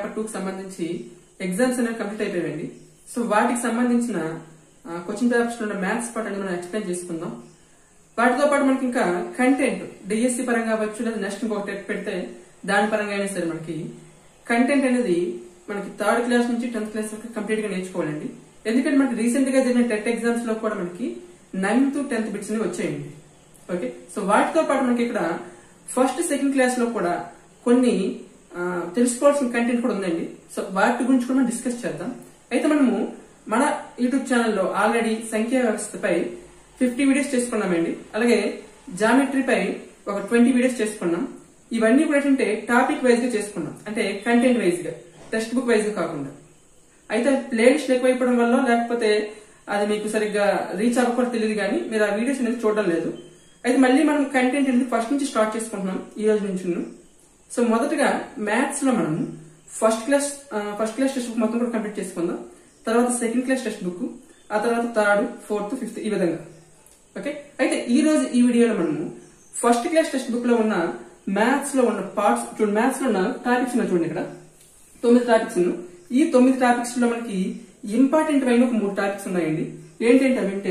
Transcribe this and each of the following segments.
Paper two కి సంబంధించి exams అనేవి కంప్లీట్ అయిపోయాయండి సో వాటికి సంబంధించిన క్వశ్చన్ పేపర్స్ ఉన్న మ్యాథ్స్ పార్ట్ అనేది మనం ఎక్స్ప్లెయిన్ చేసుకుందాం వాటితో పాటు మనకి ఇంకా కంటెంట్ డిఎస్సి పరంగా అవ్వచ్చు లేదా నెక్స్ట్ ఇంకొకటి పెడితే దాని పరంగా అయినా సరే మనకి కంటెంట్ అనేది మనకి థర్డ్ క్లాస్ నుంచి టెన్త్ క్లాస్ వరకు కంప్లీట్ గా నేర్చుకోవాలండి ఎందుకంటే మనకి రీసెంట్ గా జరిగిన టెట్ ఎగ్జామ్స్ లో కూడా మనకి నైన్త్ టెన్త్ బిట్స్ అనేవి వచ్చాయండి ఓకే సో వాటితో పాటు మనకి ఇక్కడ ఫస్ట్ సెకండ్ క్లాస్ లో కూడా కొన్ని ఆ, తెలుసుకోవాల్సిన కంటెంట్ కూడా ఉందండి సో వాటి గురించి కూడా మనం డిస్కస్ చేద్దాం అయితే మనము మన యూట్యూబ్ ఛానల్లో ఆల్రెడీ సంఖ్యా వ్యవస్థపై ఫిఫ్టీ వీడియోస్ చేసుకున్నామండి అలాగే జామెట్రీపై ఒక ట్వంటీ వీడియోస్ చేసుకున్నాం ఇవన్నీ కూడా ఏంటంటే టాపిక్ వైజ్ గా చేసుకున్నాం అంటే కంటెంట్ వైజ్ గా టెక్స్ట్ బుక్ వైజ్ గా కాకుండా అయితే ప్లేలిస్ట్ ఎక్కువైపోవడం వల్ల లేకపోతే అది మీకు సరిగ్గా రీచ్ అవ్వకూడదు తెలియదు కానీ మీరు ఆ వీడియోస్ అనేది చూడడం లేదు అయితే మళ్ళీ మనం కంటెంట్ అనేది ఫస్ట్ నుంచి స్టార్ట్ చేసుకుంటున్నాం ఈ రోజు నుంచి సో మొదటగా మ్యాథ్స్ లో మనం first class first class textbook మొత్తం కూడా కంప్లీట్ చేసుకుందాం తర్వాత సెకండ్ క్లాస్ టెక్స్ట్ బుక్ ఆ తర్వాత థర్డ్ ఫోర్త్ ఫిఫ్త్ ఈ విధంగా ఓకే అయితే ఈ రోజు ఈ వీడియోలో మనము ఫస్ట్ క్లాస్ టెక్స్ట్ బుక్ లో ఉన్న మ్యాథ్స్ లో ఉన్న పార్ట్స్ చూడండి మ్యాథ్స్ లో ఉన్న టాపిక్స్ ఉన్నాయి చూడండి ఇక్కడ తొమ్మిది టాపిక్స్ ఉన్నాయి. ఈ తొమ్మిది టాపిక్స్ లో మనకి ఇంపార్టెంట్ అయిన ఒక మూడు టాపిక్స్ ఉన్నాయండి ఏంటంటే అవంటే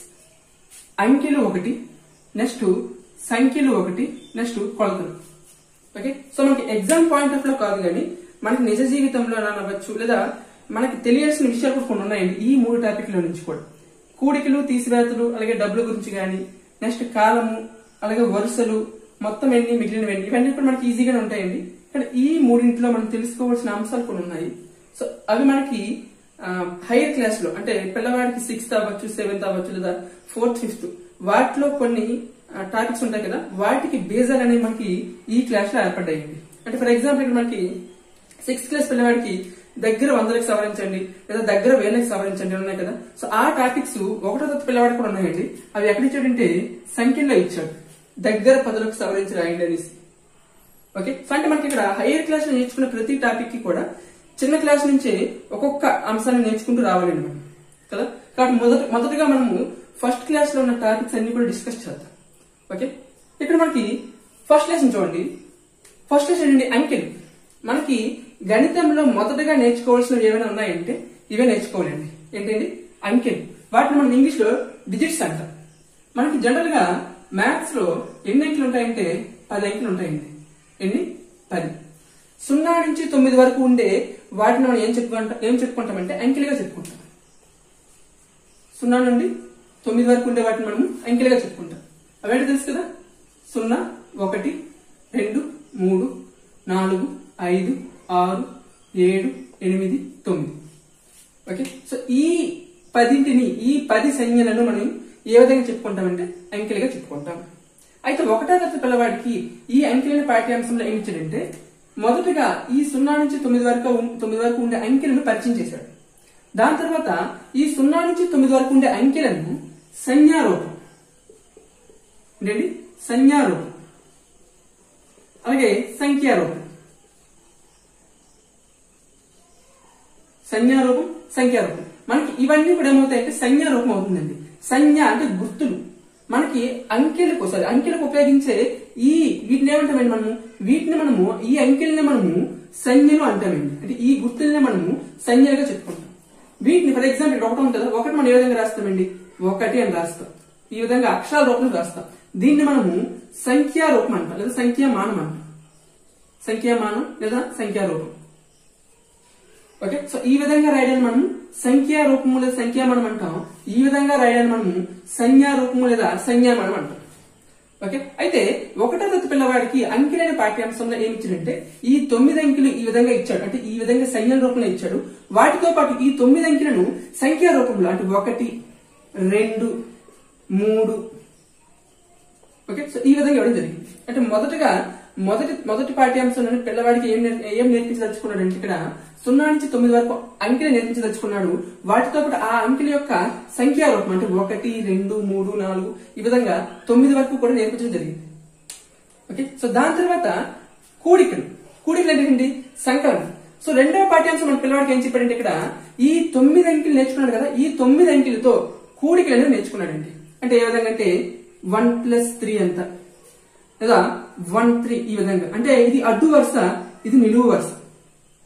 అంకెలు ఒకటి నెక్స్ట్ సంఖ్యలు ఒకటి నెక్స్ట్ కొలతలు ఓకే సో మనకి ఎగ్జామ్ పాయింట్ ఆఫ్ లో కాదు కానీ మనకి నిజ జీవితంలో అనవచ్చు లేదా మనకి తెలియాల్సిన విషయాలు కూడా కొన్ని ఉన్నాయండి ఈ మూడు టాపిక్ లో నుంచి కూడా కూడికలు తీసివేతలు అలాగే డబ్బుల గురించి కానీ నెక్స్ట్ కాలము అలాగే వరుసలు మొత్తం ఎన్ని మిగిలినవన్నీ ఇవన్నీ కూడా మనకి ఈజీగానే ఉంటాయండి కానీ ఈ మూడింటిలో మనం తెలుసుకోవాల్సిన అంశాలు కొన్ని ఉన్నాయి సో అవి మనకి హైయర్ క్లాస్ లో అంటే పిల్లవాడికి సిక్స్త్ అవ్వచ్చు సెవెంత్ అవ్వచ్చు లేదా ఫోర్త్ ఫిఫ్త్ వాటిలో కొన్ని టాపిక్స్ ఉంటాయి కదా వాటికి బేజాలు అనేవి మనకి ఈ క్లాస్ లో ఏర్పడ్డాయండి అంటే ఫర్ ఎగ్జాంపుల్ ఇక్కడ మనకి సిక్స్త్ క్లాస్ పిల్లవాడికి దగ్గర వందలకు సవరించండి లేదా దగ్గర వేలకు సవరించండి ఉన్నాయి కదా సో ఆ టాపిక్స్ ఒకటో తరగతి పిల్లవాడికి కూడా ఉన్నాయండి అవి ఎక్కడ ఇచ్చాడంటే సంఖ్యలో ఇచ్చాడు దగ్గర పదులకు సవరించి రాయండి అనేసి ఓకే సో అంటే మనకి ఇక్కడ హైయర్ క్లాస్ లో నేర్చుకున్న ప్రతి టాపిక్ కి కూడా చిన్న క్లాస్ నుంచే ఒక్కొక్క అంశాన్ని నేర్చుకుంటూ రావాలండి మనం కదా కాబట్టి మొదట మొదటగా మనము ఫస్ట్ క్లాస్ లో ఉన్న టాపిక్స్ అన్ని కూడా డిస్కస్ చేద్దాం ఓకే ఇక్కడ మనకి ఫస్ట్ లెసన్ చూడండి ఫస్ట్ లెసన్ ఏంటి అంకెలు మనకి గణితంలో మొదటగా నేర్చుకోవాల్సినవి ఏమైనా ఉన్నాయంటే ఇవే నేర్చుకోవాలండి ఏంటండి అంకెలు వాటిని మనం ఇంగ్లీష్ లో డిజిట్స్ అంటాం మనకి జనరల్ గా మ్యాథ్స్ లో ఎన్ని అంకెలు ఉంటాయంటే పది అంకెలు ఉంటాయండి ఎన్ని పది సున్నా నుంచి తొమ్మిది వరకు ఉండే వాటిని మనం ఏం చెప్పుకుంటాం ఏం చెప్పుకుంటామంటే అంకెలుగా చెప్పుకుంటాం సున్నా నుండి తొమ్మిది వరకు ఉండే వాటిని మనము అంకెలుగా చెప్పుకుంటాం అవేంటి తెలుసు కదా సున్నా ఒకటి రెండు మూడు నాలుగు ఐదు ఆరు ఏడు ఎనిమిది తొమ్మిది ఓకే సో ఈ పదింటిని ఈ పది సంఖ్యలను మనం ఏ విధంగా చెప్పుకుంటామంటే అంకెలుగా చెప్పుకుంటాం అయితే ఒకటో తరగతి పిల్లవాడికి ఈ అంకెలని పాఠ్యాంశంలో ఏమి ఇచ్చాడంటే మొదటగా ఈ సున్నా నుంచి తొమ్మిది వరకు ఉం- తొమ్మిది వరకు ఉండే అంకెలను పరిచయం చేశాడు దాని తర్వాత ఈ సున్నా నుంచి తొమ్మిది వరకు ఉండే అంకెలను సంజ్ఞారూపం ఏంటండి సంజ్ఞారూపం అలాగే సంఖ్యారూపం సంజ్ఞారూపం సంఖ్యారూపం మనకి ఇవన్నీ కూడా ఏమవుతాయంటే సంజ్ఞారూపం అవుతుందండి సంజ్ఞ అంటే గుర్తులు మనకి అంకెలకు సారీ అంకెలకు ఉపయోగించే ఈ వీటిని ఏమంటామండి మనము వీటిని మనము ఈ అంకెల్ని మనము సంజ్ఞలు అంటామండి అంటే ఈ గుర్తుల్ని మనము సంజ్ఞలుగా చెప్పుకుంటాం వీటిని ఫర్ ఎగ్జాంపుల్ ఇక్కడ ఒకటి ఉంటుంది ఒకటి మనం ఏ విధంగా రాస్తామండి ఒకటి అని రాస్తాం ఈ విధంగా అక్షరాల రూపంలో రాస్తాం దీన్ని మనము సంఖ్యా రూపం అంటాం లేదా సంఖ్యామానం అంటాం సంఖ్యామానం లేదా సంఖ్యారూపం ఓకే సో ఈ విధంగా రాయడాన్ని మనం సంఖ్యా రూపము లేదా సంఖ్యామానం అంటాం ఈ విధంగా రాయడాన్ని మనం సంజ్ఞా రూపము లేదా సంజ్ఞామానం అంటాం ఓకే అయితే ఒకటో తరగతి పిల్లవాడికి అంకెలైన పాఠ్యాంశంలో ఏమి ఇచ్చాడంటే ఈ తొమ్మిది అంకెలు ఈ విధంగా ఇచ్చాడు అంటే ఈ విధంగా సంఖ్యల రూపంలో ఇచ్చాడు వాటితో పాటు ఈ తొమ్మిది అంకెలను సంఖ్యా రూపంలో అంటే ఒకటి రెండు మూడు ఓకే సో ఈ విధంగా ఇవ్వడం జరిగింది అంటే మొదటగా మొదటి మొదటి పాఠ్యాంశంలోని పిల్లవాడికి ఏం నేర్- ఏం నేర్పించదలుచుకున్నాడు అంటే ఇక్కడ సున్నా నుంచి తొమ్మిది వరకు అంకెలు నేర్పించదలుచుకున్నాడు వాటితో పాటు ఆ అంకెల యొక్క సంఖ్యా రూపం అంటే ఒకటి రెండు మూడు నాలుగు ఈ విధంగా తొమ్మిది వరకు కూడా నేర్పించడం జరిగింది ఓకే సో దాని తర్వాత కూడికలు కూడికలు అంటే ఏంటి సంకలనం సో రెండవ పాఠ్యాంశం మన పిల్లవాడికి ఏం చెప్పాడంటే ఇక్కడ ఈ తొమ్మిది అంకెలు నేర్చుకున్నాడు కదా ఈ తొమ్మిది అంకెలతో కూడికలు అనేది నేర్చుకున్నాడండి అంటే ఏ విధంగా అంటే వన్ ప్లస్ త్రీ ఎంత లేదా వన్ త్రీ ఈ విధంగా అంటే ఇది అడ్డు వరుస ఇది నిలువు వరుస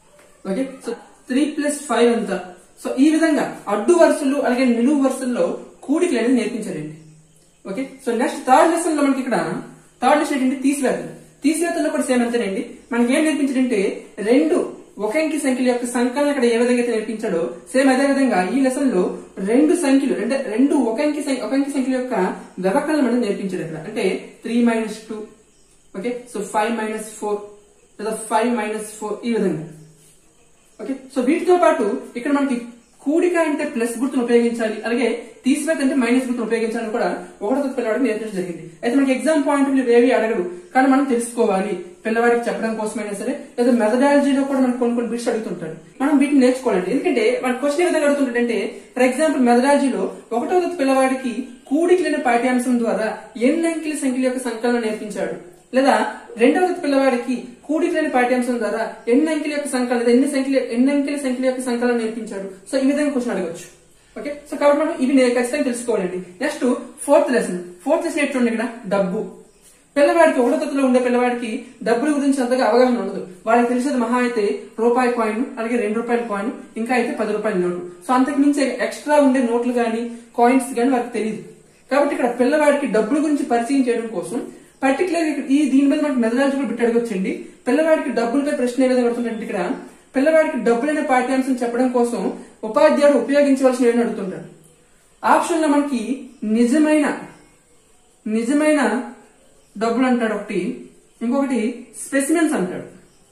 okay so three plus five ఎంత సో ఈ విధంగా అడ్డు వరుసలు అలాగే నిలువు వరుసల్లో కూడికలు అనేది నేర్పించారండి okay so next third lesson లో మనకి ఇక్కడ థర్డ్ లెసన్ ఏంటి తీసివేతలు తీసివేతల్లో కూడా సేమ్ అంతేనండి మనకి ఏం నేర్పించాడంటే రెండు ఒక అంకి సంఖ్యల యొక్క సంకలనం ఇక్కడ ఏ విధంగా అయితే నేర్పించాడో సేమ్ అదే విధంగా ఈ లెసన్ లో రెండు సంఖ్యలు అంటే రెండు ఒక అంకి సంఖ్య ఒక అంకి సంఖ్యల యొక్క వ్యవకలనం అనేది నేర్పించాడు ఇక్కడ అంటే three minus two okay so five minus four లేదా ఫైవ్ మైనస్ ఫోర్ ఈ విధంగా ఓకే సో వీటితో పాటు ఇక్కడ మనకి కూడిక అంటే ప్లస్ గుర్తును ఉపయోగించాలి అలాగే తీసివేత అంటే మైనస్ గుర్తును ఉపయోగించాలని కూడా ఒకటో పిల్లవాడికి నేర్పించడం జరిగింది అయితే మనకి ఎగ్జామ్ పాయింట్ మీరు ఏవి అడగడు కానీ మనం తెలుసుకోవాలి పిల్లవాడికి చెప్పడం కోసమైనా సరే లేదా మెథడాలజీలో కూడా మనకు కొన్ని కొన్ని బిట్స్ అడుగుతుంటాడు మనం వీటిని నేర్చుకోవాలండి ఎందుకంటే మన క్వశ్చన్ ఏ విధంగా అడుగుతుంటాడంటే ఫర్ ఎగ్జాంపుల్ మెథడాలజీలో ఒకటో తరగతి పిల్లవాడికి కూడికలైన పాఠ్యాంశం ద్వారా ఎన్ని అంకెల సంఖ్యల యొక్క సంకలనం నేర్పించాడు లేదా రెండవ తరగతి పిల్లవాడికి కూడికలేని పాఠ్యాంశం ద్వారా ఎన్ని అంకెల యొక్క సంకలనం లేదా ఎన్ని సంఖ్యల ఎన్ని అంకెల సంఖ్యల యొక్క సంకలనం నేర్పించాడు సో ఈ విధంగా క్వశ్చన్ అడగచ్చు ఓకే సో కాబట్టి మనం ఇవి నే- ఖచ్చితంగా తెలుసుకోవాలండి next fourth lesson fourth lesson ఎట్లుంది ఇక్కడ డబ్బు పిల్లవాడికి ఒకటో తరగతిలో ఉండే పిల్లవాడికి డబ్బుల గురించి అంతగా అవగాహన ఉండదు వాళ్ళకి తెలిసేది మహా అయితే రూపాయి కాయిన్ అలాగే రెండు రూపాయల కాయిన్ ఇంకా అయితే పది రూపాయల నోటు సో అంతకు మించి ఎక్స్ట్రా ఉండే నోట్లు గానీ కాయిన్స్ గానీ వారికి తెలియదు కాబట్టి ఇక్కడ పిల్లవాడికి డబ్బుల గురించి పరిచయం చేయడం కోసం పర్టికులర్ ఈ దీని మీద మనకి మెథడాలజీ కూడా పెట్టి అడగొచ్చండి పిల్లవాడికి డబ్బులపై ప్రశ్న ఏ విధంగా అడుగుతుందంటే ఇక్కడ పిల్లవాడికి డబ్బులైన పాఠ్యాంశం చెప్పడం కోసం ఉపాధ్యాయుడు ఉపయోగించవలసిన ఏమని అడుగుతుంటాడు ఆప్షన్ లో మనకి నిజమైన నిజమైన డబ్బులు అంటాడు ఒకటి ఇంకొకటి స్పెసిమెన్స్ అంటాడు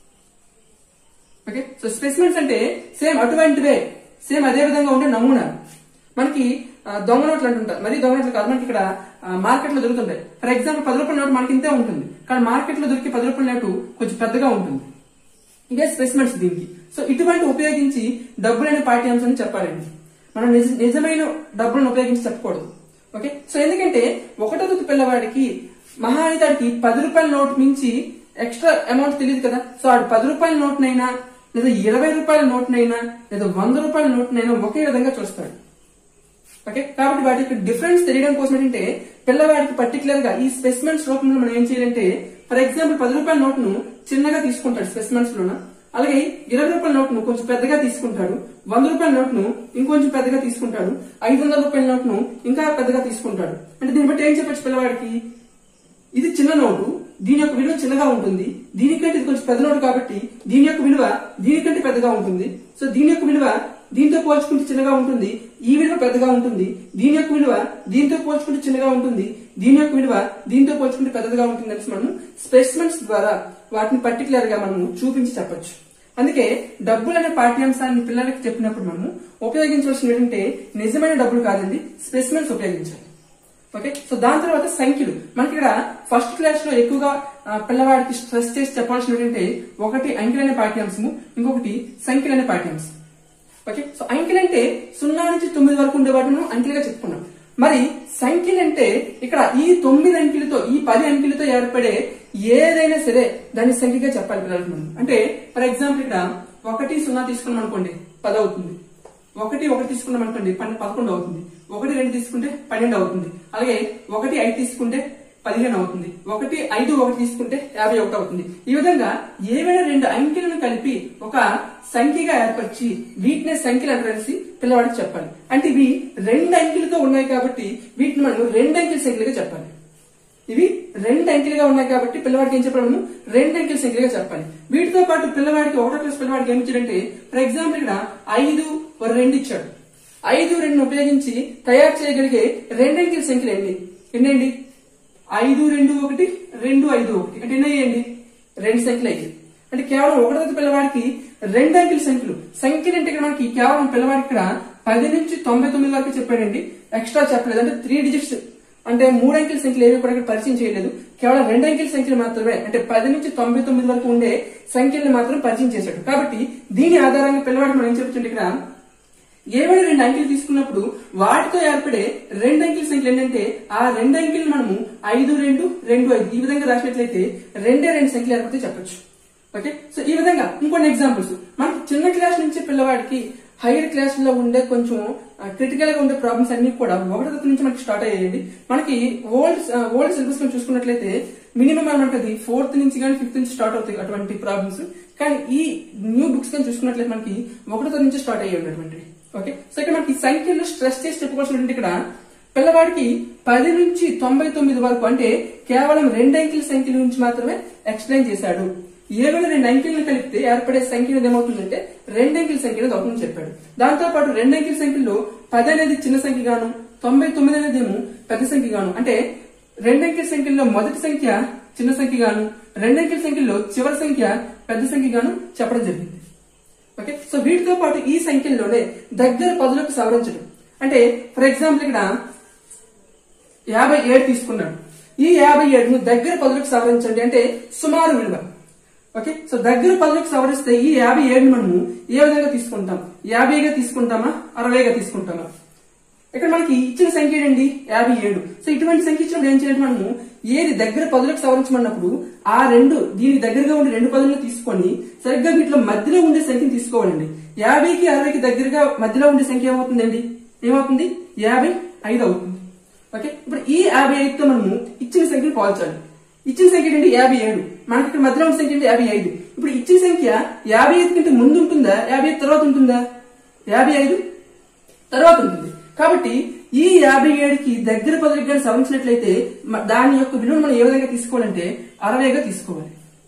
ఓకే సో స్పెసిమెన్స్ అంటే సేమ్ అటువంటివే సేమ్ అదే విధంగా ఉండే నమూనా మనకి ఆ, దొంగ నోట్లు అంటుంటారు మరి దొంగ నోట్లు కాదు మనకి ఇక్కడ మార్కెట్ లో దొరుకుతుంటాయి ఫర్ ఎగ్జాంపుల్ పది రూపాయల నోటు మనకి ఇంతే ఉంటుంది కానీ మార్కెట్ లో దొరికే పది రూపాయల నోటు కొంచెం పెద్దగా ఉంటుంది ఇదే స్పెసిమెంట్స్ దీనికి సో ఇటువంటి ఉపయోగించి డబ్బులైన పాఠ్యాంశాన్ని చెప్పాలండి మనం నిజ నిజమైన డబ్బులను ఉపయోగించి చెప్పకూడదు ఓకే సో ఎందుకంటే ఒకటో తరగతి పిల్లవాడికి మహానితాడికి పది రూపాయల నోట్ మించి ఎక్స్ట్రా అమౌంట్ తెలియదు కదా సో ఆడు పది రూపాయల నోట్నైనా లేదా ఇరవై రూపాయల నోట్నైనా లేదా వంద రూపాయల నోట్నైనా ఒకే విధంగా చూస్తాడు ఓకే కాబట్టి వాటి యొక్క డిఫరెన్స్ తెలియడం కోసం ఏంటంటే పిల్లవాడికి పర్టికులర్ గా ఈ స్పెసిమెంట్స్ రూపంలో మనం ఏం చేయాలంటే ఫర్ ఎగ్జాంపుల్ పది రూపాయల నోట్ను చిన్నగా తీసుకుంటాడు స్పెసిమెంట్స్ లోన అలాగే ఇరవై రూపాయల నోట్ను కొంచెం పెద్దగా తీసుకుంటాడు వంద రూపాయల నోట్ను ఇంకొంచెం పెద్దగా తీసుకుంటాడు ఐదు వందల రూపాయల నోట్ను ఇంకా పెద్దగా తీసుకుంటాడు అంటే దీన్ని బట్టి ఏం చెప్పొచ్చు పిల్లవాడికి ఇది చిన్న నోటు దీని యొక్క విలువ చిన్నగా ఉంటుంది దీనికంటే ఇది కొంచెం పెద్ద నోటు కాబట్టి దీని యొక్క విలువ దీనికంటే పెద్దగా ఉంటుంది సో దీని యొక్క విలువ దీంతో పోల్చుకుంటే చిన్నగా ఉంటుంది ఈ విలువ పెద్దగా ఉంటుంది దీని యొక్క విలువ దీంతో పోల్చుకుంటే చిన్నగా ఉంటుంది దీని యొక్క విలువ దీంతో పోల్చుకుంటే పెద్దగా ఉంటుంది అనేసి మనం స్పెసిమెంట్స్ ద్వారా వాటిని పర్టికులర్ గా మనము చూపించి చెప్పొచ్చు అందుకే డబ్బులు అనే పాఠ్యాంశాన్ని పిల్లలకి చెప్పినప్పుడు మనము ఉపయోగించవలసిన ఏంటంటే నిజమైన డబ్బులు కాదండి స్పెసిమెంట్స్ ఉపయోగించాలి ఓకే సో దాని తర్వాత సంఖ్యలు మనకి ఇక్కడ ఫస్ట్ క్లాస్ లో ఎక్కువగా ఆ, పిల్లవాడికి స్ట్రెస్ చేసి చెప్పాల్సిన ఏంటంటే ఒకటి అంకెలనే పాఠ్యాంశము ఇంకొకటి సంఖ్యలనే పాఠ్యాంశం ఓకే సో అంకెలంటే సున్నా నుంచి తొమ్మిది వరకు ఉండే వాటిని మనం అంకెలుగా చెప్పుకున్నాం మరి సంఖ్యలంటే ఇక్కడ ఈ తొమ్మిది అంకెలతో ఈ పది అంకెలతో ఏర్పడే ఏదైనా సరే దాన్ని సంఖ్యగా చెప్పాలి పిల్లలకి మనం అంటే ఫర్ ఎగ్జాంపుల్ ఇక్కడ ఒకటి సున్నా తీసుకున్నాం అనుకోండి పది అవుతుంది ఒకటి ఒకటి తీసుకున్నాం అనుకోండి పన్నెండు పదకొండు అవుతుంది ఒకటి రెండు తీసుకుంటే పన్నెండు అవుతుంది అలాగే ఒకటి ఐదు తీసుకుంటే పదిహేను అవుతుంది ఒకటి ఐదు ఒకటి తీసుకుంటే యాభై ఒకటి అవుతుంది ఈ విధంగా ఏవైనా రెండు అంకెలను కలిపి ఒక సంఖ్యగా ఏర్పరిచి వీటినే సంఖ్యలు అంటారనేసి పిల్లవాడికి చెప్పాలి అంటే ఇవి రెండు అంకెలతో ఉన్నాయి కాబట్టి వీటిని మనం రెండు అంకెల సంఖ్యలుగా చెప్పాలి ఇవి రెండు అంకెలుగా ఉన్నాయి కాబట్టి పిల్లవాడికి ఏం చెప్పాలి మనము రెండు అంకెల సంఖ్యలుగా చెప్పాలి వీటితో పాటు పిల్లవాడికి ఒకటో క్లాస్ పిల్లవాడికి ఏమి ఇచ్చాడంటే ఫర్ ఎగ్జాంపుల్ ఇక్కడ ఐదు ఒక రెండు ఇచ్చాడు ఐదు రెండు ఉపయోగించి తయారు చేయగలిగే రెండు అంకెల సంఖ్యలు ఎన్ని ఎన్నండి ఐదు రెండు ఒకటి రెండు ఐదు ఒకటి అంటే ఎన్ని అయ్యండి రెండు సంఖ్యలు అయ్యాయి అంటే కేవలం ఒకటో తరగతి పిల్లవాడికి రెండు అంకెల సంఖ్యలు సంఖ్యలు అంటే ఇక్కడ మనకి కేవలం పిల్లవాడికి ఇక్కడ పది నుంచి తొంభై తొమ్మిది వరకు చెప్పాడండి ఎక్స్ట్రా చెప్పలేదు అంటే త్రీ డిజిట్స్ అంటే మూడు అంకెల సంఖ్యలు ఏవి కూడా ఇక్కడ పరిచయం చేయలేదు కేవలం రెండు అంకెల సంఖ్యలు మాత్రమే అంటే పది నుంచి తొంభై తొమ్మిది వరకు ఉండే సంఖ్యలను మాత్రం పరిచయం చేశాడు కాబట్టి దీని ఆధారంగా పిల్లవాడికి మనం ఏం చెప్తుంటే ఇక్కడ ఏవైనా రెండు అంకెలు తీసుకున్నప్పుడు వాటితో ఏర్పడే రెండు అంకెల సంఖ్యలు ఏంటంటే ఆ రెండు అంకెలు మనము ఐదు రెండు రెండు ఐదు ఈ విధంగా రాసినట్లయితే రెండే రెండు సంఖ్యలు ఏర్పడితే చెప్పొచ్చు ఓకే సో ఈ విధంగా ఇంకొన్ని ఎగ్జాంపుల్స్ మనకి చిన్న క్లాస్ నుంచి పిల్లవాడికి హైయర్ క్లాస్ లో ఉండే కొంచెం క్రిటికల్ గా ఉండే ప్రాబ్లమ్స్ అన్ని కూడా ఒకటో తరగతి నుంచి మనకి స్టార్ట్ అయ్యాయండి మనకి ఓల్డ్ ఓల్డ్ సిలబస్ లో చూసుకున్నట్లయితే మినిమం మనకి అది ఫోర్త్ నుంచి కానీ ఫిఫ్త్ నుంచి స్టార్ట్ అవుతాయి అటువంటి ప్రాబ్లమ్స్ కానీ ఈ న్యూ బుక్స్ కానీ చూసుకున్నట్లయితే మనకి ఒకటో తరగతి నుంచి స్టార్ట్ అయ్యి ఉన్నటువంటివి ఓకే సో ఇక్కడ మనకి సంఖ్యలు స్ట్రెస్ చేసి చెప్పుకోవాల్సిన ఇక్కడ పిల్లవాడికి పది నుంచి తొంభై తొమ్మిది వరకు అంటే కేవలం రెండు అంకెల సంఖ్యల నుంచి మాత్రమే ఎక్స్ప్లెయిన్ చేశాడు ఏమైనా రెండు అంకెలను కలిపితే ఏర్పడే సంఖ్య అనేది ఏమవుతుందంటే రెండు అంకెల సంఖ్య అనేది అవుతుందని చెప్పాడు దాంతో పాటు రెండు అంకెల సంఖ్యలో పది అనేది చిన్న సంఖ్య గాను తొంభై తొమ్మిది అనేది ఏమో పెద్ద సంఖ్య గాను అంటే రెండు అంకెల సంఖ్యలో మొదటి సంఖ్య చిన్న సంఖ్య గాను రెండు అంకెల సంఖ్యలో చివరి సంఖ్య పెద్ద సంఖ్య గాను చెప్పడం జరిగింది ఓకే సో వీటితో పాటు ఈ సంఖ్యల్లోనే దగ్గర పదులకు సవరించడం అంటే ఫర్ ఎగ్జాంపుల్ ఇక్కడ యాభై ఏడు తీసుకున్నాడు ఈ యాభై ఏడును దగ్గర పదులకు సవరించండి అంటే సుమారు విలువ ఓకే సో దగ్గర పదులకు సవరిస్తే ఈ యాభై ఏడుని మనము ఏ విధంగా తీసుకుంటాం యాభైగా తీసుకుంటామా అరవైగా తీసుకుంటామా ఇక్కడ మనకి ఇచ్చిన సంఖ్య ఏంటి యాభై ఏడు సో ఇటువంటి సంఖ్య ఇచ్చినప్పుడు ఏం చేయాలి మనము ఏది దగ్గర పదులకు సవరించమన్నప్పుడు ఆ రెండు దీనికి దగ్గరగా ఉండే రెండు పదులను తీసుకొని సరిగ్గా వీటిలో మధ్యలో ఉండే సంఖ్యను తీసుకోవాలండి యాభైకి అరవైకి దగ్గరగా మధ్యలో ఉండే సంఖ్య ఏమవుతుందండి ఏమవుతుంది యాభై ఐదు అవుతుంది ఓకే ఇప్పుడు ఈ యాభై ఐదుతో మనము ఇచ్చిన సంఖ్యను పోల్చాలి ఇచ్చిన సంఖ్య ఏంటి యాభై ఏడు మనకి ఇక్కడ మధ్యలో ఉన్న సంఖ్య ఏంటి యాభై ఐదు ఇప్పుడు ఇచ్చిన సంఖ్య యాభై ఐదు కంటే ముందు ఉంటుందా యాభై ఐదు తర్వాత ఉంటుందా యాభై ఐదు తర్వాత ఉంటుంది కాబట్టి ఈ యాభై ఏడుకి దగ్గర పదవికి కానీ సవరించినట్లయితే మ- దాని యొక్క విలువను మనం ఏ విధంగా తీసుకోవాలంటే అరవైగా తీసుకోవాలి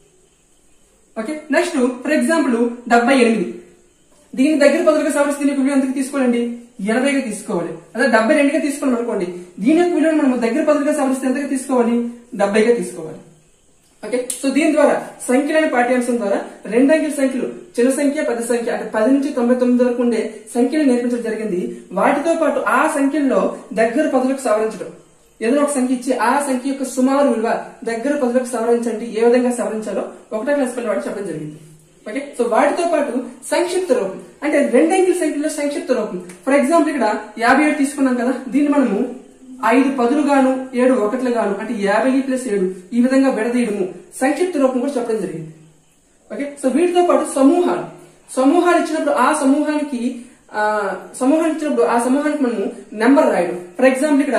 ఓకే నెక్స్ట్ ఫర్ ఎగ్జాంపుల్ డెబ్బై ఎనిమిది దీని దగ్గర పదులుగా సవరిస్తే దీని యొక్క విలువ ఎంతకు తీసుకోవాలండి ఎనభైగా తీసుకోవాలి అదే డెబ్బై రెండుగా తీసుకోవాలి అనుకోండి దీని యొక్క విలువను మనం దగ్గర పదులుగా సవరిస్తే ఎంతగా తీసుకోవాలి డెబ్బైగా తీసుకోవాలి ఓకే సో దీని ద్వారా సంఖ్యలని పాఠ్యాంశం ద్వారా రెండు అంకెల సంఖ్యలు చిన్న సంఖ్య పెద్ద సంఖ్య అంటే పది నుంచి తొంభై తొమ్మిది వరకు ఉండే సంఖ్యలు నేర్పించడం జరిగింది వాటితో పాటు ఆ సంఖ్యల్లో దగ్గర పదులకు సవరించడం ఏదైనా ఒక సంఖ్య ఇచ్చి ఆ సంఖ్య యొక్క సుమారు విలువ దగ్గర పదులకు సవరించండి ఏ విధంగా సవరించాలో ఒకటో క్లాస్ పిల్లవాడు చెప్పడం జరిగింది ఓకే సో వాటితో పాటు సంక్షిప్త రూపం అంటే రెండంకెల సంఖ్యలో సంక్షిప్త రూపం ఫర్ ఎగ్జాంపుల్ ఇక్కడ యాభై ఏడు తీసుకున్నాం కదా దీన్ని మనము ఐదు పదులు గాను ఏడు ఒకట్లు గాను అంటే యాభై ప్లస్ ఏడు ఈ విధంగా విడదీయడము సంక్షిప్త రూపం కూడా చెప్పడం జరిగింది ఓకే సో వీటితో పాటు సమూహాలు సమూహాలు ఇచ్చినప్పుడు ఆ సమూహానికి ఆ సమూహాన్ని ఇచ్చినప్పుడు ఆ సమూహానికి మనము నెంబర్ రాయడం ఫర్ ఎగ్జాంపుల్ ఇక్కడ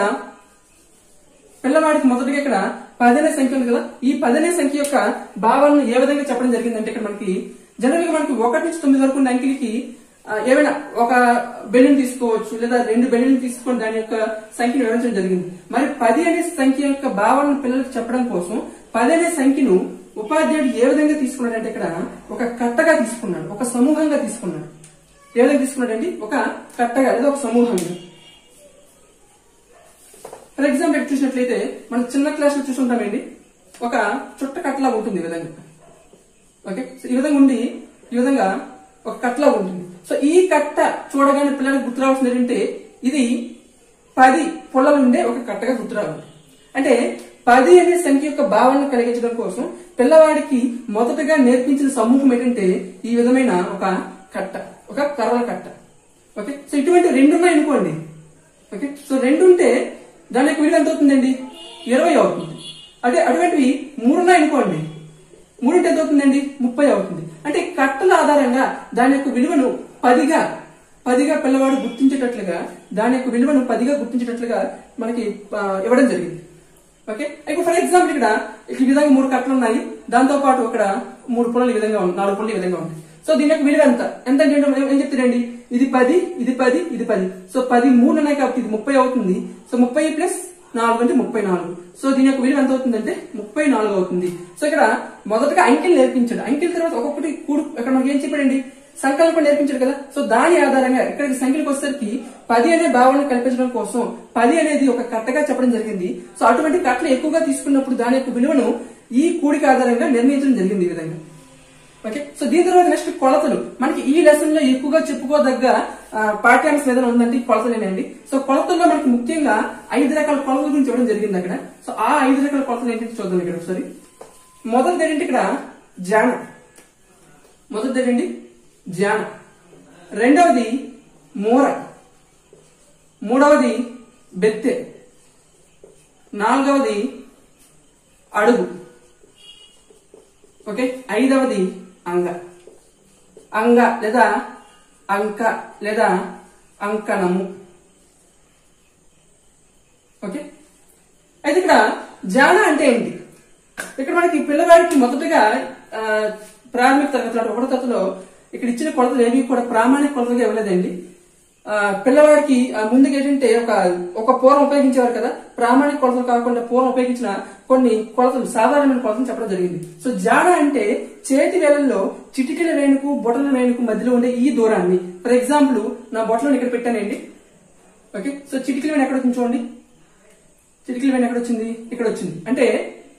పిల్లవాడికి మొదటిగా ఇక్కడ పదనే సంఖ్య ఉంది కదా ఈ పదనే సంఖ్య యొక్క భావాలను ఏ విధంగా చెప్పడం జరిగిందంటే ఇక్కడ మనకి జనరల్ గా మనకి ఒకటి నుంచి తొమ్మిది వరకు ఉన్న అంకెలకి ఆ, ఏమైనా ఒక బెలూన్ తీసుకోవచ్చు లేదా రెండు బెలూన్ తీసుకొని దాని యొక్క సంఖ్యను వివరించడం జరిగింది మరి పది అనే సంఖ్య యొక్క భావాలను పిల్లలకు చెప్పడం కోసం పది అనే సంఖ్యను ఉపాధ్యాయుడు ఏ విధంగా తీసుకున్నాడంటే ఇక్కడ ఒక కట్టగా తీసుకున్నాడు ఒక సమూహంగా తీసుకున్నాడు ఏ విధంగా తీసుకున్నాడండి ఒక కట్టగా లేదా ఒక సమూహంగా ఫర్ ఎగ్జాంపుల్ ఇక్కడ చూసినట్లయితే మనం చిన్న క్లాస్ లో చూసుంటామండి ఒక చుట్ట కట్టలా ఉంటుంది ఈ విధంగా ఓకే సో ఈ విధంగా ఉండి ఈ విధంగా ఒక కట్టలా ఉంటుంది సో ఈ కట్ట చూడగానే పిల్లలకు గుర్తు రావాల్సింది ఏంటంటే ఇది పది పొలాలు ఉండే ఒక కట్టగా గుర్తు రావాలి అంటే పది అనే సంఖ్య యొక్క భావనను కలిగించడం కోసం పిల్లవాడికి మొదటగా నేర్పించిన సమూహం ఏంటంటే ఈ విధమైన ఒక కట్ట ఒక కర్రల కట్ట ఓకే సో ఇటువంటి రెండు ఉన్నాయి అనుకోండి ఓకే సో రెండు ఉంటే దాని యొక్క విలువ ఎంత అవుతుందండి ఇరవై అవుతుంది అదే అటువంటివి మూడు ఉన్నాయి అనుకోండి మూడింటి ఎంత అవుతుందండి ముప్పై అవుతుంది అంటే కట్టల ఆధారంగా దాని యొక్క విలువను పదిగా పదిగా పిల్లవాడు గుర్తించేటట్లుగా దాని యొక్క విలువను పదిగా గుర్తించేటట్లుగా మనకి ఆ, ఇవ్వడం జరిగింది ఓకే ఇప్పుడు ఫర్ ఎగ్జాంపుల్ ఇక్కడ ఈ విధంగా మూడు కట్టలు ఉన్నాయి దాంతో పాటు ఇక్కడ మూడు పుల్లలు ఈ విధంగా ఉన్నాయి నాలుగు పుల్లలు ఈ విధంగా ఉన్నాయి సో దీని యొక్క విలువ ఎంత ఎంత అంటే ఏంటో ఏం చెప్తారండి ఇది పది ఇది పది ఇది పది సో పది మూడు ఉన్నాయి కాబట్టి ఇది ముప్పై అవుతుంది సో ముప్పై ప్లస్ నాలుగు అంటే ముప్పై నాలుగు సో దీని యొక్క విలువ ఎంత అవుతుందంటే ముప్పై నాలుగు అవుతుంది సో ఇక్కడ మొదటగా అంకెలు నేర్పించాడు అంకెల తర్వాత ఒక్కొక్కటి కూడు ఇక్కడ మనకి ఏం చెప్పాడండి సంకల్పం నేర్పించాడు కదా సో దాని ఆధారంగా ఇక్కడికి సంఖ్యలకు వచ్చేసరికి పది అనే భావన కల్పించడం కోసం పది అనేది ఒక కట్టగా చెప్పడం జరిగింది సో అటువంటి కట్టలు ఎక్కువగా తీసుకున్నప్పుడు దాని యొక్క విలువను ఈ కూడిక ఆధారంగా నిర్ణయించడం జరిగింది ఈ విధంగా ఓకే సో దీని తర్వాత నెక్స్ట్ కొలతలు మనకి ఈ లెసన్ లో ఎక్కువగా చెప్పుకోదగ్గ ఆ, పాఠ్యాంశం ఏదైనా ఉందంటే ఈ కొలతలేనండి సో కొలతల్లో మనకి ముఖ్యంగా ఐదు రకాల కొలతల గురించి ఇవ్వడం జరిగింది అక్కడ సో ఆ ఐదు రకాల కొలతలు ఏంటంటే చూద్దాం ఇక్కడ ఒకసారి మొదటిది ఏంటంటే ఇక్కడ జాన మొదటిది ఏంటండి జాన రెండవది మూర మూడవది బెత్తె నాలుగవది అడుగు ఓకే ఐదవది అంగ అంగ లేదా అంక లేదా అంకణము ఓకే అయితే ఇక్కడ జాన అంటే ఏంటి ఇక్కడ మనకి పిల్లవాడికి మొదటగా ఆ, ప్రాథమిక తరగతిలో అంటే ఒకటో తరగతిలో ఇక్కడ ఇచ్చిన కొలతలు ఏవి కూడా ప్రామాణిక కొలతలుగా ఇవ్వలేదండి ఆ, పిల్లవాడికి ఆ, ముందుగా ఏంటంటే ఒక ఒక పూర్వం ఉపయోగించేవారు కదా ప్రామాణిక కొలతలు కాకుండా పూర్వం ఉపయోగించిన కొన్ని కొలతలు సాధారణమైన కొలతలు చెప్పడం జరిగింది సో జాడ అంటే చేతి వేలల్లో చిటికెల వేణుకు బొటన వేణుకు మధ్యలో ఉండే ఈ దూరాన్ని ఫర్ ఎగ్జాంపుల్ నా బొట్టలను ఇక్కడ పెట్టానండి ఓకే సో చిటికెల వేణు ఎక్కడ వచ్చింది చూడండి చిటికెల వేణు ఎక్కడ వచ్చింది ఇక్కడ వచ్చింది అంటే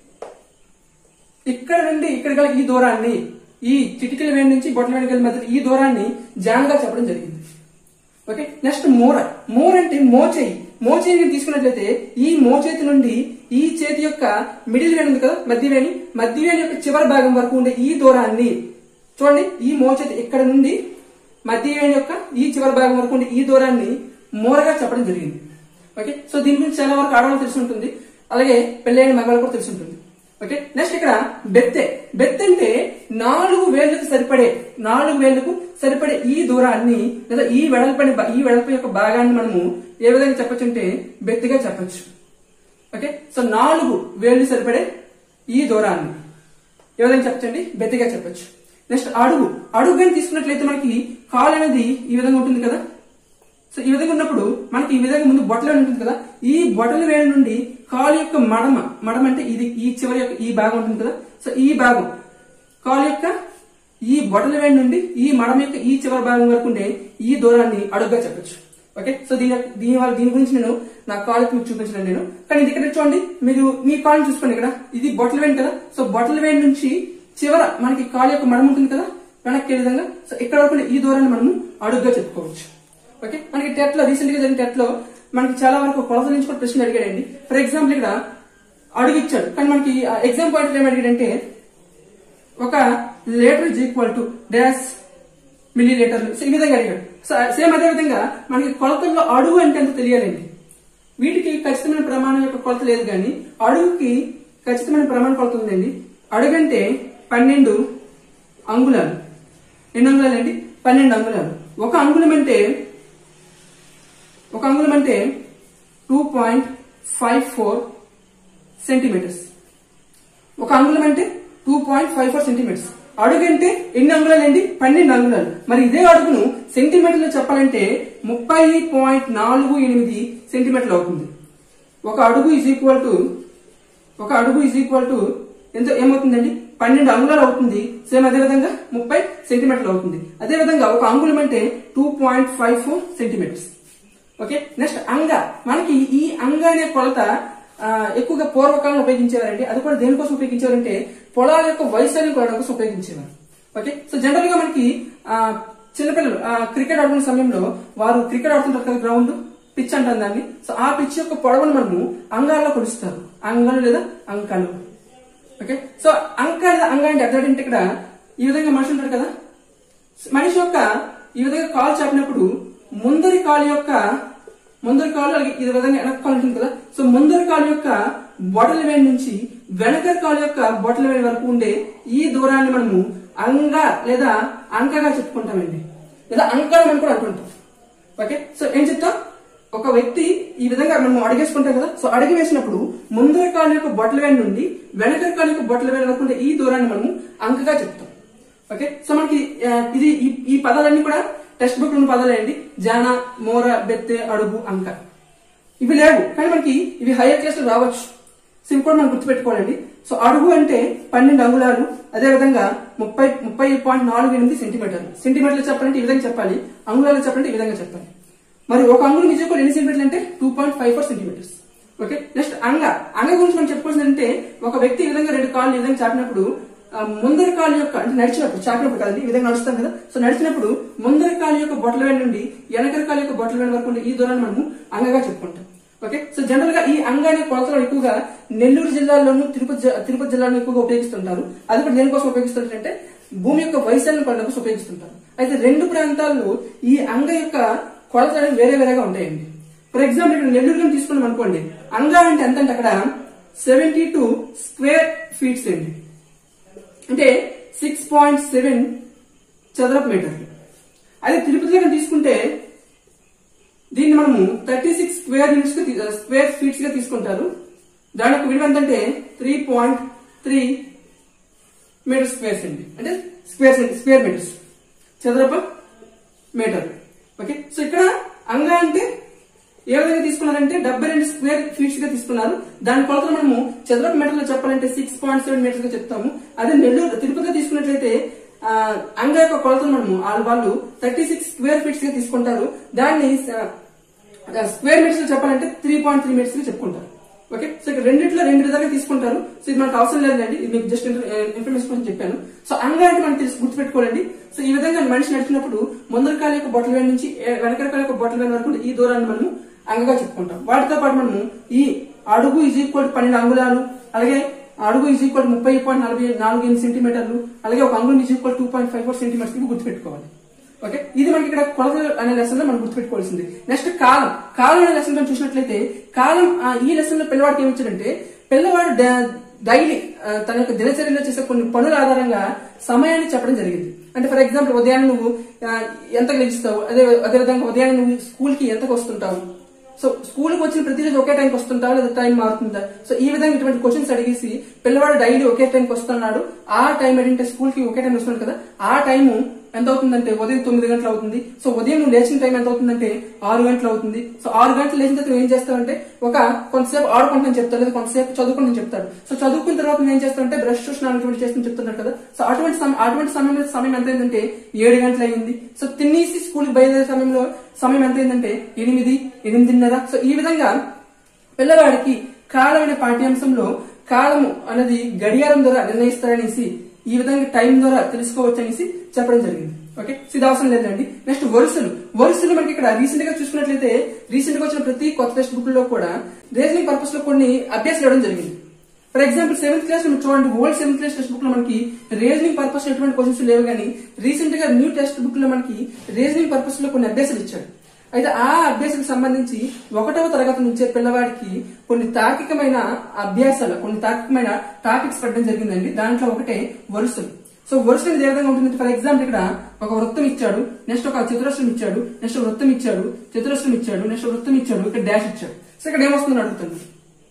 ఇక్కడ నుండి ఇక్కడ గల ఈ దూరాన్ని ఈ చిటికెల వేణి నుంచి బొట్టల వేణి గల మధ్య ఈ దూరాన్ని జానగా చెప్పడం జరిగింది ఓకే నెక్స్ట్ మోర మోర్ అంటే మోచేయి మోచేయిని తీసుకున్నట్లయితే ఈ మోచేతి నుండి ఈ చేతి యొక్క మిడిల్ వేణి ఉంది కదా మధ్య వేణి మధ్య వేణి యొక్క చివరి భాగం వరకు ఉండే ఈ దూరాన్ని చూడండి ఈ మోచేతి ఇక్కడ నుండి మధ్య వేణి యొక్క ఈ చివరి భాగం వరకు ఉండే ఈ దూరాన్ని మోరగా చెప్పడం జరిగింది ఓకే సో దీని గురించి చాలా వరకు ఆడవాళ్ళు తెలిసి ఉంటుంది అలాగే పెళ్ళైన మగవాళ్ళు కూడా తెలిసి ఉంటుంది ఓకే నెక్స్ట్ ఇక్కడ బెత్తె బెత్తె అంటే నాలుగు వేళ్లకు సరిపడే నాలుగు వేళ్లకు సరిపడే ఈ దూరాన్ని లేదా ఈ వెడల్పని బ- ఈ వెడల్పు యొక్క భాగాన్ని మనము ఏ విధంగా చెప్పొచ్చు అంటే బెత్తిగా చెప్పొచ్చు ఓకే సో నాలుగు వేళ్లు సరిపడే ఈ దూరాన్ని ఏ విధంగా చెప్పచ్చండి బెత్తిగా చెప్పొచ్చు నెక్స్ట్ అడుగు అడుగు కానీ తీసుకున్నట్లయితే మనకి కాలు అనేది ఈ విధంగా ఉంటుంది కదా సో ఈ విధంగా ఉన్నప్పుడు మనకి ఈ విధంగా ముందు బొట్టలు వేడి ఉంటుంది కదా ఈ బొట్టల వేడి నుండి కాలు యొక్క మడమ మడమ అంటే ఇది ఈ చివరి యొక్క ఈ భాగం ఉంటుంది కదా సో ఈ భాగం కాలు యొక్క ఈ బొట్టల వేడి నుండి ఈ మడమ యొక్క ఈ చివరి భాగం వరకు ఉండే ఈ దూరాన్ని అడుగుగా చెప్పొచ్చు ఓకే సో దీని యొక్క- దీని వల్ల దీని గురించి నేను నా కాలుకి మీకు చూపించను నేను కానీ ఇది ఇక్కడ చూడండి మీరు మీ కాలుని చూసుకోండి ఇక్కడ ఇది బొట్టల వేడి కదా సో బొట్టల వేడి నుంచి చివర మనకి కాలు యొక్క మడమ ఉంటుంది కదా వెనక్కి ఏ విధంగా సో ఇక్కడ వరకు ఉండే ఈ దూరాన్ని మనము అడుగుగా చెప్పుకోవచ్చు ఓకే మనకి టెట్ లో రీసెంట్ గా జరిగిన టెట్ లో మనకి చాలా వరకు కొలత నుంచి కూడా ప్రశ్నలు అడిగాడండి ఫర్ ఎగ్జాంపుల్ ఇక్కడ అడుగు ఇచ్చాడు కానీ మనకి ఎగ్జామ్ పాయింట్ ఏం అడిగాడంటే ఒక litre is equal to dash మిల్లీ లీటర్లు సో ఈ విధంగా అడిగాడు సో సేమ్ అదే విధంగా మనకి కొలతల్లో అడుగు అంటే ఎంత తెలియాలండి వీటికి ఖచ్చితమైన ప్రమాణం యొక్క కొలత లేదు కానీ అడుగుకి ఖచ్చితమైన ప్రమాణ కొలత ఉందండి అడుగు అంటే పన్నెండు అంగుళాలు ఎన్ని అంగుళాలు అండి పన్నెండు అంగుళాలు ఒక అంగుళం అంటే ఒక అంగుళం అంటే two point five four centimetres ఒక అంగుళం అంటే two point five four centimetres అడుగు అంటే ఎన్ని అంగుళాలు అండి పన్నెండు అంగుళాలు మరి ఇదే అడుగును సెంటీమీటర్లో చెప్పాలంటే ముప్పై పాయింట్ నాలుగు ఎనిమిది సెంటీమీటర్లు అవుతుంది ఒక అడుగు ఇజ్ ఈక్వల్ టు ఒక అడుగు ఇజ్ ఈక్వల్ టు ఎంత ఏమవుతుందండి పన్నెండు అంగుళాలు అవుతుంది సేమ్ అదే విధంగా ముప్పై సెంటీమీటర్లు అవుతుంది అదే విధంగా ఒక అంగుళం అంటే two point five four centimetres okay next అంగ మనకి ఈ అంగ అనే కొలత ఆ, ఎక్కువగా పూర్వకాలంలో ఉపయోగించేవారండి అది కూడా దేనికోసం ఉపయోగించేవారంటే పొలాల యొక్క వైశాల్యం కొలవడం కోసం ఉపయోగించేవారు ఓకే సో జనరల్ గా మనకి ఆ, చిన్నపిల్లలు ఆ, క్రికెట్ ఆడుకునే సమయంలో వారు క్రికెట్ ఆడుతుంటారు కదా గ్రౌండ్ పిచ్ అంటాం దాన్ని సో ఆ పిచ్ యొక్క పొడవును మనము అంగాల్లో కొలుస్తారు అంగాలు లేదా అంకాలు ఓకే సో అంక లేదా అంగ అంటే అర్థం ఏంటంటే ఇక్కడ ఈ విధంగా మనిషి ఉంటాడు కదా మనిషి యొక్క ఈ విధంగా కాలు చాపినప్పుడు ముందరి కాలు యొక్క ముందరి కాలు అలాగే ఈ విధంగా వెనక కాలు ఉంటుంది కదా సో ముందరి కాలు యొక్క బొటల వేడి నుంచి వెనకరి కాలు యొక్క బొటల వేడి వరకు ఉండే ఈ దూరాన్ని మనము అంగ లేదా అంకగా చెప్పుకుంటామండి లేదా అంకరం అని కూడా అంటుంటాం ఓకే సో ఏం చెప్తాం ఒక వ్యక్తి ఈ విధంగా మనం అడిగేసుకుంటాం కదా సో అడిగి వేసినప్పుడు ముందరి కాలు యొక్క బొట్టల వేడి నుండి వెనకరి కాలు యొక్క బొట్టల వేడి వరకు ఉండే ఈ దూరాన్ని మనము అంకగా చెప్తాం ఓకే సో మనకి ఆ, ఇది ఈ- ఈ పదాలన్నీ కూడా టెక్స్ట్ బుక్ లో ఉన్న పదాలే అండి జాన మోర బెత్తె అడుగు అంక ఇవి లేవు కానీ మనకి ఇవి హైయర్ క్లాస్ లో రావచ్చు సో ఇవి కూడా మనం గుర్తుపెట్టుకోవాలండి సో అడుగు అంటే పన్నెండు అంగుళాలు అదే విధంగా ముప్పై ముప్పై పాయింట్ నాలుగు ఎనిమిది సెంటీమీటర్లు సెంటీమీటర్లు చెప్పాలంటే ఈ విధంగా చెప్పాలి అంగుళాలు చెప్పాలంటే ఈ విధంగా చెప్పాలి మరి ఒక అంగుళం నిజం ఎన్ని సెంటీమీటర్లు అంటే two point five four centimetres okay next అంగ అంగ గురించి మనం చెప్పుకోవాల్సింది అంటే ఒక వ్యక్తి ఈ విధంగా రెండు కాళ్ళు ఈ విధంగా చాపినప్పుడు ఆ ముందరి కాలు యొక్క అంటే నడిచినప్పుడు చాపినప్పుడు కదండి ఈ విధంగా నడుస్తాం కదా సో నడిచినప్పుడు ముందరి కాలు యొక్క బొట్టల వేడి నుండి వెనకరి కాలు యొక్క బొట్టల వేడి వరకు ఉండే ఈ దూరాన్ని మనము అంగగా చెప్పుకుంటాం ఓకే సో జనరల్ గా ఈ అంగ అనే కొలతలో ఎక్కువగా నెల్లూరు జిల్లాలోను తిరుపతి జి- తిరుపతి జిల్లాలో ఎక్కువగా ఉపయోగిస్తుంటారు అది కూడా దేనికోసం ఉపయోగిస్తుంటారంటే భూమి యొక్క వైశాల్యం కొలత కోసం ఉపయోగిస్తుంటారు అయితే రెండు ప్రాంతాల్లో ఈ అంగ యొక్క కొలతలు అనేవి వేరే వేరేగా ఉంటాయండి ఫర్ ఎగ్జాంపుల్ ఇక్కడ నెల్లూరులో తీసుకున్నాం అనుకోండి అంగ అంటే ఎంత అంటే అక్కడ సెవెంటీ టూ స్క్వేర్ ఫీట్స్ అండి అంటే సిక్స్ పాయింట్ సెవెన్ చదరపు మీటర్లు అదే తిరుపతిలో కనుక తీసుకుంటే దీన్ని మనము thirty six square units square feets గా తీసుకుంటారు దాని యొక్క విలువ ఎంతంటే three point three metre square సెంటి అంటే స్క్వేర్ సెంటి స్క్వేర్ మీటర్స్ చదరపు మీటర్ ఓకే సో ఇక్కడ అంగ అంటే ఏ విధంగా తీసుకున్నారంటే డెబ్బై రెండు స్క్వేర్ ఫీట్స్ గా తీసుకున్నారు దాని కొలతలు మనము చదరపు మీటర్ లో చెప్పాలంటే సిక్స్ పాయింట్ సెవెన్ మీటర్స్ గా చెప్తాము అదే నెల్లూరు తిరుపతిలో తీసుకున్నట్లయితే ఆ, అంగ యొక్క కొలతలు మనము వాళ్ళు వాళ్ళు థర్టీ సిక్స్ స్క్వేర్ ఫీట్స్ గా తీసుకుంటారు దాన్ని ఆ, స్క్వేర్ మీటర్స్ లో చెప్పాలంటే త్రీ పాయింట్ త్రీ మీటర్స్ గా చెప్పుకుంటారు ఓకే సో ఇక్కడ రెండిట్లో రెండు విధాలుగా తీసుకుంటారు సో ఇది మనకు అవసరం లేదండి ఇది మీకు జస్ట్ ఇన్ఫర్మేషన్ కోసం చెప్పాను సో అంగ అంటే మనం తెలుసు గుర్తుపెట్టుకోవాలండి సో ఈ విధంగా మనిషి నడిచినప్పుడు ముందర కాల యొక్క బొట్టల వేడి నుంచి ఏ- వెనకల కాల యొక్క బొట్టల వేడి వరకు ఈ దూరాన్ని మనము అంగగా చెప్పుకుంటాం వాటితో పాటు మనము ఈ అడుగు ఈజ్ ఈక్వల్ పన్నెండు అంగుళాలు అలాగే అడుగు ఈజ్ ఈక్వల్ ముప్పై పాయింట్ నలభై నాలుగు ఎనిమిది సెంటీమీటర్లు అలాగే ఒక అంగుళం is equal to point five four centimetres ఇవి గుర్తుపెట్టుకోవాలి ఓకే ఇది మనకి ఇక్కడ కొలత అనే లెసన్ లో మనం గుర్తుపెట్టుకోవాల్సింది నెక్స్ట్ కాలం కాలం అనే లెసన్ మనం చూసినట్లయితే కాలం ఆ, ఈ లెసన్ లో పిల్లవాడికి ఏమి ఇచ్చాడంటే పిల్లవాడు డైలీ తన యొక్క దినచర్యలో చేసే కొన్ని పనుల ఆధారంగా సమయాన్ని చెప్పడం జరిగింది అంటే ఫర్ ఎగ్జాంపుల్ ఉదయాన్నే నువ్వు ఆ, ఎంతకు లెగిస్తావు అదే అదే విధంగా ఉదయాన్నే నువ్వు స్కూల్ కి ఎంతకు వస్తుంటావు సో స్కూల్ కి వచ్చిన ప్రతిరోజు ఒకే టైంకి వస్తుంటావా లేదా టైం మారుతుందా సో ఈ విధంగా ఇటువంటి క్వశ్చన్స్ అడిగేసి పిల్లవాడు డైలీ ఒకే టైంకి వస్తున్నాడు ఆ టైం ఏంటంటే స్కూల్ కి ఒకే టైం వస్తున్నాడు కదా ఆ టైము ఎంత అవుతుందంటే ఉదయం తొమ్మిది గంటలు అవుతుంది సో ఉదయం నువ్వు లేచిన టైం ఎంత అవుతుందంటే ఆరు గంటలు అవుతుంది సో ఆరు గంటలు లేచిన తర్వాత నువ్వు ఏం చేస్తావంటే ఒక కొంతసేపు ఆడుకుంటాను చెప్తాడు లేదా కొంతసేపు చదువుకుంటాను చెప్తాడు సో చదువుకున్న తర్వాత నువ్వు ఏం చేస్తావంటే బ్రష్ స్నానం ఇటువంటి చేస్తాను చెప్తున్నాడు కదా సో అటువంటి సమ- అటువంటి సమయంలో సమయం ఎంత అయిందంటే ఏడు గంటలు అయింది సో తినేసి స్కూల్కి బయలుదేరే సమయంలో సమయం ఎంత అయిందంటే ఎనిమిది ఎనిమిదిన్నర సో ఈ విధంగా పిల్లవాడికి కాలం అనే పాఠ్యాంశంలో కాలము అనేది గడియారం ద్వారా నిర్ణయిస్తారనేసి ఈ విధంగా టైం ద్వారా తెలుసుకోవచ్చు అనేసి చెప్పడం జరిగింది ఓకే సో ఇది అవసరం లేదండి నెక్స్ట్ వరుసలు వరుసలు మనకి ఇక్కడ రీసెంట్ గా చూసుకున్నట్లయితే రీసెంట్ గా వచ్చిన ప్రతి కొత్త టెక్స్ట్ బుక్ లో కూడా రీజనింగ్ పర్పస్ లో కొన్ని అభ్యాసాలు ఇవ్వడం జరిగింది ఫర్ ఎగ్జాంపుల్ సెవెంత్ క్లాస్ మీరు చూడండి old seventh class textbook లో మనకి రీజనింగ్ పర్పస్ లో ఎటువంటి క్వశ్చన్స్ లేవు కానీ రీసెంట్ గా న్యూ టెక్స్ట్ బుక్ లో మనకి రీజనింగ్ పర్పస్ లో కొన్ని అభ్యాసాలు ఇచ్చాడు అయితే ఆ అభ్యాసం సంబంధించి ఒకటవ తరగతి నుంచే పిల్లవాడికి కొన్ని తార్కికమైన అభ్యాసాలు కొన్ని తార్కికమైన టాపిక్స్ పెట్టడం జరిగిందండి దాంట్లో ఒకటే వరుసలు సో వరుసలు అనేది ఏ విధంగా ఉంటుంది ఫర్ ఎగ్జాంపుల్ ఇక్కడ ఒక వృత్తం ఇచ్చాడు నెక్స్ట్ ఒక చతురస్రం ఇచ్చాడు నెక్స్ట్ వృత్తం ఇచ్చాడు చతురస్రం ఇచ్చాడు నెక్స్ట్ వృత్తం ఇచ్చాడు ఇక్కడ డాష్ ఇచ్చాడు సో ఇక్కడ ఏమొస్తుంది అడుగుతుంది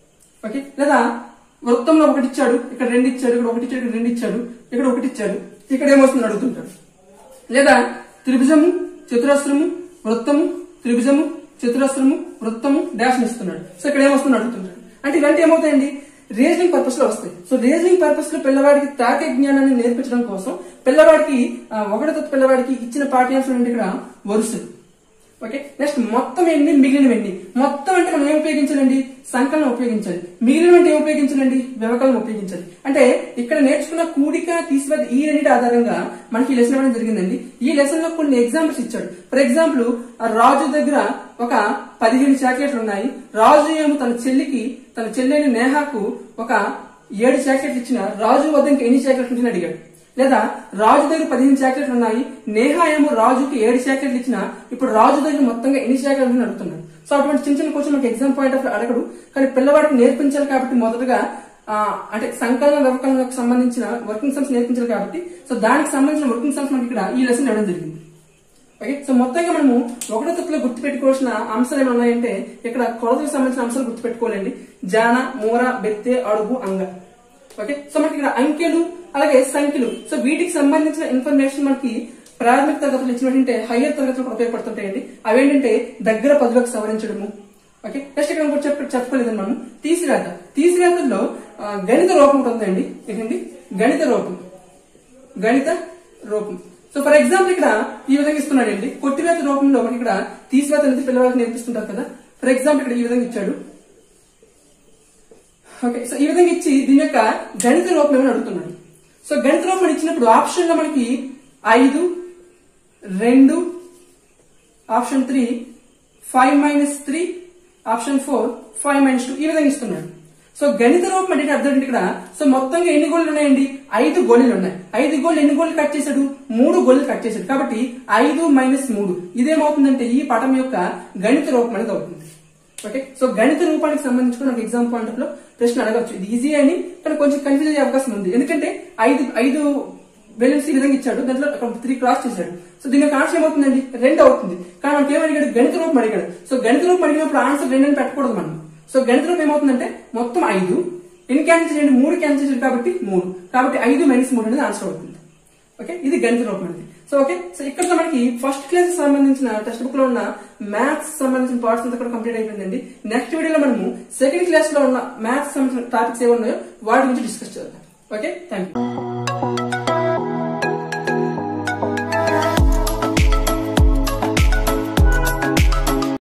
ఓకే లేదా వృత్తంలో ఒకటి ఇచ్చాడు ఇక్కడ రెండు ఇచ్చాడు ఇక్కడ ఒకటి ఇచ్చాడు ఇక్కడ రెండు ఇచ్చాడు ఇక్కడ ఒకటి ఇచ్చాడు ఇక్కడ ఏమొస్తుంది అడుగుతుంటాడు లేదా త్రిభుజము చతురస్రము వృత్తము త్రిభుజము చతురస్రము వృత్తము డాష్ ఇస్తున్నాడు సో ఇక్కడ ఏమొస్తుంది అడుగుతుంటాడు అంటే ఇలాంటి ఏమవుతాయండి రీజనింగ్ పర్పస్ లో వస్తాయి సో రీజనింగ్ పర్పస్ లో పిల్లవాడికి తార్కిక జ్ఞానాన్ని నేర్పించడం కోసం పిల్లవాడికి ఆ, ఒకటో తరగతి పిల్లవాడికి ఇచ్చిన పాఠ్యాంశం ఏంటి ఇక్కడ వరుసలు ఓకే నెక్స్ట్ మొత్తం ఎన్ని మిగిలినవి ఎన్ని మొత్తం అంటే మనం ఏం ఉపయోగించాలండి సంకలనం ఉపయోగించాలి మిగిలిన అంటే ఏం ఉపయోగించాలండి వ్యవకలనం ఉపయోగించాలి అంటే ఇక్కడ నేర్చుకున్న కూడిక తీసివేత ఈ రెండింటి ఆధారంగా మనకి ఈ లెసన్ ఇవ్వడం జరిగిందండి ఈ లెసన్ లో కొన్ని ఎగ్జాంపుల్స్ ఇచ్చాడు ఫర్ ఎగ్జాంపుల్ ఆ రాజు దగ్గర ఒక పదిహేను చాక్లెట్లు ఉన్నాయి రాజు ఏమో తన చెల్లికి తన చెల్లెని నేహాకు ఒక ఏడు చాక్లెట్లు ఇచ్చిన రాజు వద్ద ఇంకా ఎన్ని చాక్లెట్లు ఉంటుందని అడిగాడు లేదా రాజు దగ్గర పదిహేను చాక్లెట్లు ఉన్నాయి నేహా ఏమో రాజుకి ఏడు చాక్లెట్లు ఇచ్చిన ఇప్పుడు రాజు దగ్గర మొత్తంగా ఎన్ని చాక్లెట్లు ఉన్నాయని అడుగుతున్నాడు సో అటువంటి చిన్న చిన్న క్వశ్చన్ మనకి ఎగ్జామ్ పాయింట్ ఆఫ్ అడగడు కానీ పిల్లవాడికి నేర్పించాలి కాబట్టి మొదటగా ఆ, అంటే సంకలన వ్యవకలనకు సంబంధించిన వర్కింగ్ సమ్స్ నేర్పించాలి కాబట్టి సో దానికి సంబంధించిన వర్కింగ్ సమ్స్ మనకి ఇక్కడ ఈ లెసన్ ఇవ్వడం జరిగింది ఓకే సో మొత్తంగా మనము ఒకటో తరగతిలో గుర్తుపెట్టుకోవాల్సిన అంశాలు ఏమైనా ఉన్నాయంటే ఇక్కడ కొలతలకు సంబంధించిన అంశాలు గుర్తుపెట్టుకోవాలండి జాన మూర బెత్తె అడుగు అంగ ఓకే సో మనకి ఇక్కడ అంకెలు అలాగే సంఖ్యలు సో వీటికి సంబంధించిన ఇన్ఫర్మేషన్ మనకి ప్రాథమిక తరగతులు ఇచ్చినటువంటి హయ్యర్ తరగతులు కూడా ఉపయోగపడుతుంటాయండి అవేంటంటే దగ్గర పదులకు సవరించడము ఓకే నెక్స్ట్ ఇక్కడ ఇంకోటి చెప్ప చెప్పలేదండి మనం తీసిరాత తీసిరాతల్లో ఆ, గణిత రూపం ఒకటి ఉందండి ఏంటండి గణిత రూపం గణిత రూపం సో ఫర్ ఎగ్జాంపుల్ ఇక్కడ ఈ విధంగా ఇస్తున్నాడండి కొట్టివేత రూపంలో మనకి ఇక్కడ తీసివేత అనేది పిల్లవాళ్ళకి నేర్పిస్తుంటారు కదా ఫర్ ఎగ్జాంపుల్ ఇక్కడ ఈ విధంగా ఇచ్చాడు ఓకే సో ఈ విధంగా ఇచ్చి దీని యొక్క గణిత రూపం ఏమని అడుగుతున్నాడు సో గణిత రూపం ఇచ్చినప్పుడు ఆప్షన్ లో మనకి ఐదు రెండు option three five minus three option four five minus two ఈ విధంగా ఇస్తున్నాడు సో గణిత రూపం అంటే అర్థం ఏంటి ఇక్కడ సో మొత్తంగా ఎన్ని గోళ్ళు ఉన్నాయండి ఐదు గోళీలు ఉన్నాయి ఐదు గోళ్ళు ఎన్ని గోళ్ళు కట్ చేశాడు మూడు గోళ్ళు కట్ చేశాడు కాబట్టి ఐదు మైనస్ మూడు ఇదేమవుతుందంటే ఈ పటం యొక్క గణిత రూపం అనేది అవుతుంది ఓకే సో గణిత రూపానికి సంబంధించి కూడా నాకు ఎగ్జామ్ పాయింట్ లో ప్రశ్న అడగచ్చు ఇది ఈజీ అని కానీ కొంచెం కన్ఫ్యూజ్ అయ్యే అవకాశం ఉంది ఎందుకంటే ఐదు ఐదు బెలూన్స్ ఈ విధంగా ఇచ్చాడు దాంట్లో ఒక త్రీ క్రాస్ చేశాడు సో దీని యొక్క ఆన్సర్ ఏమవుతుందండి రెండు అవుతుంది కానీ మనకి ఏమడిగాడు గణిత రూపం అడిగాడు సో గణిత రూపం అడిగినప్పుడు ఆన్సర్ రెండు అని పెట్టకూడదు మనం సో గణిత రూపం ఏమవుతుందంటే మొత్తం ఐదు ఎన్ని క్యాన్సిల్ చేయండి మూడు క్యాన్సిల్ చేయండి కాబట్టి మూడు కాబట్టి ఐదు మైనస్ మూడు అనేది ఆన్సర్ అవుతుంది ఓకే ఇది గణిత రూపం అనేది సో ఓకే సో ఇక్కడ మనకి ఫస్ట్ క్లాస్ సంబంధించిన టెక్స్ట్ బుక్ లో ఉన్న మ్యాథ్స్ సంబంధించిన పార్ట్స్ అంతా కూడా కంప్లీట్ అయిపోయిందండి నెక్స్ట్ వీడియోలో మనము సెకండ్ క్లాస్ లో ఉన్న మ్యాథ్స్ సంబంధించిన టాపిక్స్ ఏమన్నాయో వాటి గురించి డిస్కస్ చేద్దాం ఓకే థ్యాంక్ యూ